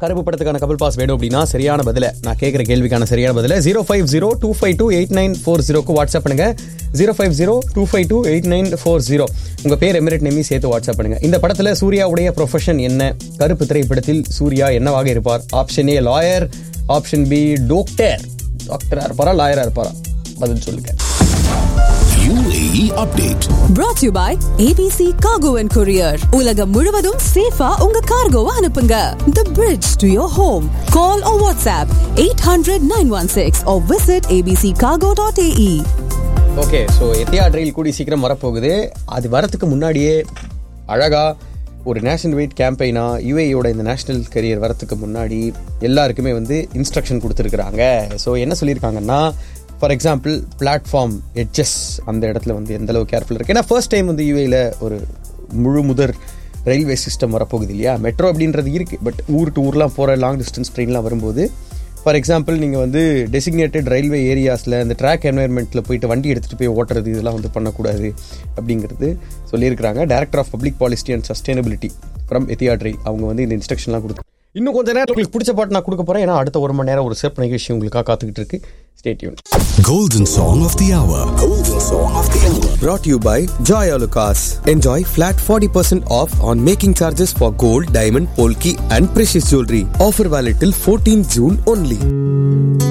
கருப்பு படத்துக்கான கபில் பாஸ் வேணும் அப்படின்னா சரியான பதில நான் கேட்குற கேள்விக்கான சரியான பதில zero five zero two five two eight nine four ஜீரோக்கு வாட்ஸ்அப் பண்ணுங்க zero five zero two five two eight nine four zero உங்க பேர் எமிரேட் நேமி சேர்த்து வாட்ஸ்அப் பண்ணுங்க இந்த படத்துல சூர்யாவுடைய ப்ரொஃபஷன் என்ன கருப்பு திரைப்படத்தில் சூர்யா என்னவாக இருப்பார் option A lawyer option B doctor டாக்டரா இருப்பாரா லாயரா இருப்பாரா பதில் சொல்லுங்க UAE update. brought to you by ABC Cargo and Courier. உலகம் முழுவதும் சேஃபா உங்க கார்கோவை அனுப்புங்க. The bridge to your home. Call or WhatsApp 800-916 or visit abccargo.ae. Okay so Etihad rail கூடி சீக்கிரம் வரப்போகுது அது வரத்துக்கு முன்னாடியே அழகா ஒரு நேஷனல் வெயிட் கேம்பெயினா யூஏயோட இந்த நேஷனல் கரியர் வரத்துக்கு முன்னாடி எல்லாருக்குமே வந்து இன்ஸ்ட்ரக்ஷன் கொடுத்துருக்குறாங்க ஸோ என்ன சொல்லியிருக்காங்கன்னா ஃபார் எக்ஸாம்பிள் பிளாட்ஃபார்ம் எட்ஜஸ் அந்த இடத்துல வந்து எந்த அளவு கேர்ஃபுல் இருக்கு ஏன்னா ஃபர்ஸ்ட் டைம் வந்து யூஏல ஒரு முழு முதற் ரயில்வே சிஸ்டம் வரப்போகுது இல்லையா மெட்ரோ அப்படின்றது இருக்கு பட் ஊர் டு ஊர்லாம் போகிற லாங் டிஸ்டன்ஸ் ட்ரெயின்லாம் வரும்போது ஃபார் எக்ஸாம்பிள் நீங்கள் வந்து டெசிக்னேட்டட் ரயில்வே ஏரியாஸில் இந்த ட்ராக் என்வாயர்மெண்ட்டில் போயிட்டு வண்டி எடுத்துகிட்டு போய் ஓட்டுறது இதெல்லாம் வந்து பண்ணக்கூடாது அப்படிங்கிறது சொல்லியிருக்கிறாங்க director of public policy and sustainability from Etihad Rail அவங்க வந்து இந்த இன்ஸ்ட்ரக்ஷன்லாம் கொடுத்து இன்னும் கொஞ்ச நேரம் உங்களுக்கு பிடிச்ச பாட்டு நான் கொடுக்க போகிறேன் ஏன்னா அடுத்த ஒரு மணி நேரம் ஒரு சிறப்பு நிகழ்ச்சி உங்களுக்காக காத்துக்கிட்டு இருக்கு stay tuned Golden Song of the Hour. Golden Song of the Hour. Brought to you by Joy Alucas. Enjoy flat 40% off on making charges for gold, diamond, polki and precious jewelry. Offer valid till 14 June only.